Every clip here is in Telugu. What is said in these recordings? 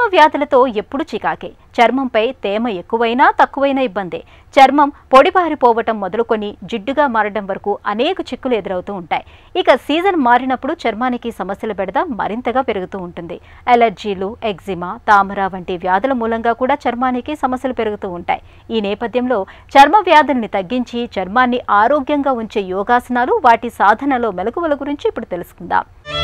వ్యాధులతో ఎప్పుడు చికాకే చర్మంపై తేమ ఎక్కువైనా తక్కువైనా ఇబ్బందే చర్మం పొడిబారిపోవటం మొదలుకొని జిడ్డుగా మారడం వరకు అనేక చిక్కులు ఎదురవుతూ ఉంటాయి ఇక సీజన్ మారినప్పుడు చర్మానికి సమస్యల బెడద మరింతగా పెరుగుతూ ఉంటుంది అలర్జీలు ఎగ్జిమా తామర వంటి వ్యాధుల మూలంగా కూడా చర్మానికి సమస్యలు పెరుగుతూ ఉంటాయి ఈ నేపథ్యంలో చర్మ వ్యాధుల్ని తగ్గించి చర్మాన్ని ఆరోగ్యంగా ఉంచే యోగాసనాలు వాటి సాధనలో మెలకువల గురించి ఇప్పుడు తెలుసుకుందాం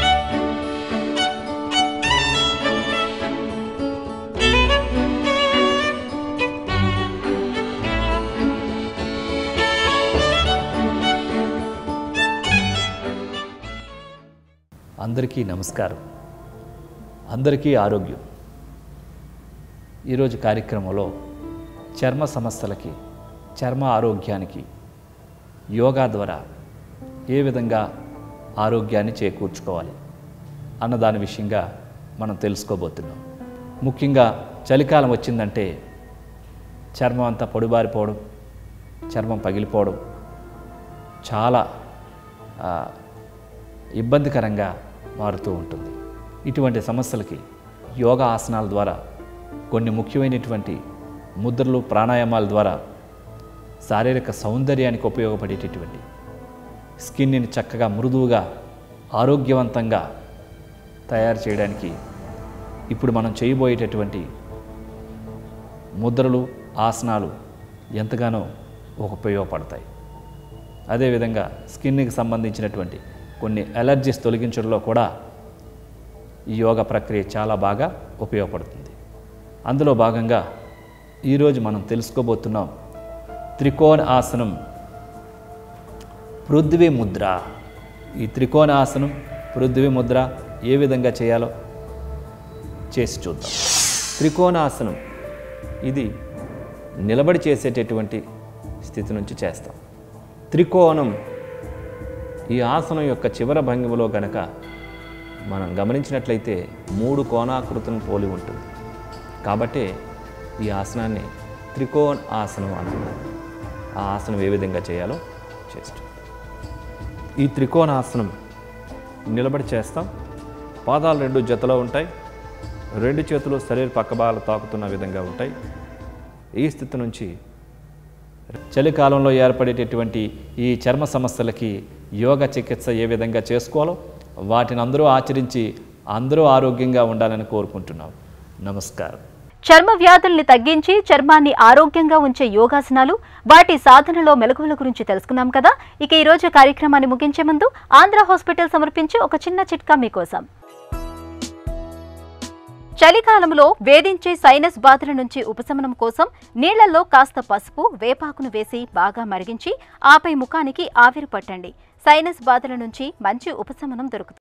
అందరికీ నమస్కారం అందరికీ ఆరోగ్యం ఈరోజు కార్యక్రమంలో చర్మ సమస్యలకి చర్మ ఆరోగ్యానికి యోగా ద్వారా ఏ విధంగా ఆరోగ్యాన్ని చేకూర్చుకోవాలి అన్న దాని విషయంగా మనం తెలుసుకోబోతున్నాం ముఖ్యంగా చలికాలం వచ్చిందంటే చర్మం అంతా పొడిబారిపోవడం చర్మం పగిలిపోవడం చాలా ఆ, ఇబ్బందికరంగా మారుతూ ఉంటుంది ఇటువంటి సమస్యలకి యోగా ఆసనాల ద్వారా కొన్ని ముఖ్యమైనటువంటి ముద్రలు ప్రాణాయామాల ద్వారా శారీరక సౌందర్యానికి ఉపయోగపడేటటువంటి స్కిన్ని చక్కగా మృదువుగా ఆరోగ్యవంతంగా తయారు చేయడానికి ఇప్పుడు మనం చేయబోయేటటువంటి ముద్రలు ఆసనాలు ఎంతగానో ఉపయోగపడతాయి అదేవిధంగా స్కిన్కి సంబంధించినటువంటి కొన్ని ఎలర్జీస్ తొలగించడంలో కూడా ఈ యోగ ప్రక్రియ చాలా బాగా ఉపయోగపడుతుంది అందులో భాగంగా ఈరోజు మనం తెలుసుకోబోతున్నాం త్రికోణ ఆసనం పృథ్వీ ముద్ర ఈ త్రికోణ ఆసనం పృథ్వీ ముద్ర ఏ విధంగా చేయాలో చేసి చూద్దాం త్రికోణాసనం ఇది నిలబడి చేసేటటువంటి స్థితి నుంచి చేస్తాం త్రికోణం ఈ ఆసనం యొక్క చివర భంగిమలో గనక మనం గమనించినట్లయితే మూడు కోణాకృతిని పోలి ఉంటుంది కాబట్టి ఈ ఆసనాన్ని త్రికోణ ఆసనం అంటున్నారు ఆ ఆసనం ఏ విధంగా చేయాలో చేస్తాం ఈ త్రికోణాసనం నిలబడి చేస్తాం పాదాలు రెండు జతలో ఉంటాయి రెండు చేతులు శరీర పక్క భాగాలు తాకుతున్న విధంగా ఉంటాయి ఈ స్థితి నుంచి చలికాలంలో ఏర్పడేటటువంటి ఈ చర్మ సమస్యలకి యోగ చికిత్స ఏ విధంగా చేసుకోవాలో వాటిని అందరూ ఆచరించి అందరూ ఆరోగ్యంగా ఉండాలని కోరుకుంటున్నాం నమస్కారం చర్మ వ్యాధుల్ని తగ్గించి చర్మాన్ని ఆరోగ్యంగా ఉంచే యోగాసనాలు వాటి సాధనలో మెలకువల గురించి తెలుసుకున్నాం కదా ఇక ఈ రోజు కార్యక్రమాన్ని ముగించే ముందు ఆంధ్ర హాస్పిటల్ సమర్పించే ఒక చిన్న చిట్కా మీకోసం చలికాలంలో వేధించే సైనస్ బాధల నుంచి ఉపశమనం కోసం నీళ్లలో కాస్త పసుపు వేపాకును వేసి బాగా మరిగించి ఆపై ముఖానికి ఆవిరి పట్టండి సైనస్ బాధల నుంచి మంచి ఉపశమనం దొరుకుతుంది